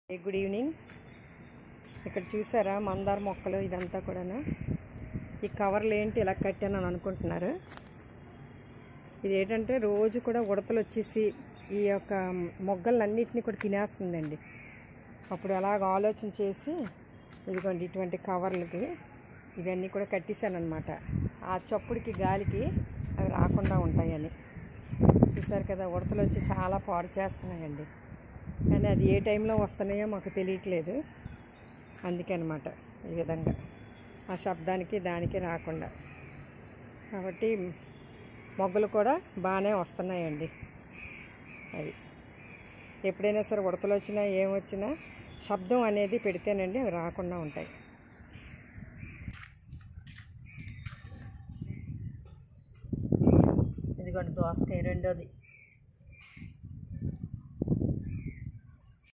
a good evening ఇక్కడ చూసారా మందార మొక్కలు ఇదంతా కూడాను ఈ కవర్లు ఏంటి ఇలా కట్టాను అని అనుకుంటున్నారు ఇది ఏంటంటే రోజు కూడా ఉడతలు వచ్చేసి ఈ యొక్క మొగ్గలన్నిటిని కూడా తినేస్తుందండి అప్పుడు అలాగ ఆలోచన చేసి ఇదిగోండి ఇటువంటి కవర్లకి ఇవన్నీ కూడా కట్టేశాను అనమాట ఆ చప్పుడుకి గాలికి అవి రాకుండా ఉంటాయని చూసారు కదా ఉడతలు వచ్చి చాలా పాడు చేస్తున్నాయండి కానీ అది ఏ టైంలో వస్తున్నాయో మాకు తెలియట్లేదు అందుకే అనమాట ఈ విధంగా ఆ శబ్దానికి దానికి రాకుండా కాబట్టి మొగ్గలు కూడా బాగానే వస్తున్నాయండి అది ఎప్పుడైనా సరే ఉడతలు వచ్చినా ఏం వచ్చినా శబ్దం అనేది పెడితేనండి అవి రాకుండా ఉంటాయి ఇదిగోండి దోసకాయ రెండోది